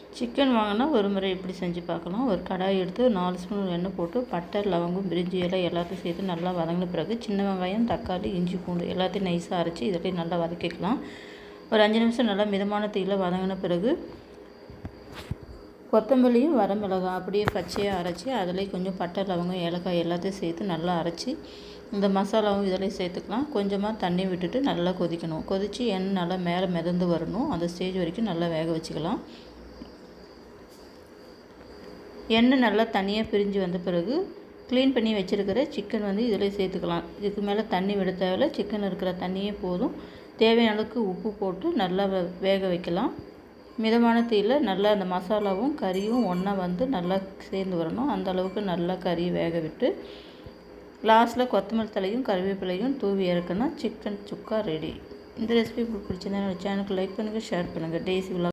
chicken வாங்கினா ஒரு முறை இப்படி செஞ்சு பார்க்கலாம் ஒரு கடாய் எடுத்து நாலு ஸ்பூன் எண்ணெய் போட்டு பட்டை லவங்கம் பிரிஞ்சி இலை எல்லாத்தையும் சேர்த்து நல்லா வதங்கின பிறகு சின்ன வெங்காயம் தக்காளி இஞ்சி பூண்டு எல்லாத்தையும் நைஸாக அரைச்சி இதில் நல்லா வதக்கிக்கலாம் ஒரு அஞ்சு நிமிஷம் நல்லா மிதமான தீயில் வதங்கின பிறகு கொத்தமல்லியும் வரமிளகாய் அப்படியே பச்சையாக அரைச்சி அதிலே கொஞ்சம் பட்டை லவங்கம் ஏலக்காய் எல்லாத்தையும் சேர்த்து நல்லா அரைச்சி இந்த மசாலாவும் இதில் சேர்த்துக்கலாம் கொஞ்சமாக தண்ணி விட்டுட்டு நல்லா கொதிக்கணும் கொதித்து எண்ணெய் நல்லா மேலே மிதந்து வரணும் அந்த ஸ்டேஜ் வரைக்கும் நல்லா வேக வச்சுக்கலாம் எண்ணெய் நல்லா தனியாக பிரிஞ்சு வந்த பிறகு க்ளீன் பண்ணி வச்சுருக்கிற சிக்கன் வந்து இதில் சேர்த்துக்கலாம் இதுக்கு மேலே தண்ணி விட தேவையில்ல சிக்கன் இருக்கிற தண்ணியே போதும் தேவையான அளவுக்கு உப்பு போட்டு நல்லா வேக வைக்கலாம் மிதமான தீயில் நல்லா அந்த மசாலாவும் கறியும் ஒன்றா வந்து நல்லா சேர்ந்து வரணும் அந்த அளவுக்கு நல்லா கறி வேக விட்டு லாஸ்ட்டில் கொத்தமல்லி தலையும் கருவேப்பிலையும் தூவி இறக்குனா சிக்கன் சுக்கா ரெடி இந்த ரெசிபி உங்களுக்கு பிடிச்சிருந்தா என்னோடய சேனலுக்கு லைக் பண்ணுங்கள் ஷேர் பண்ணுங்கள் டேசி விழா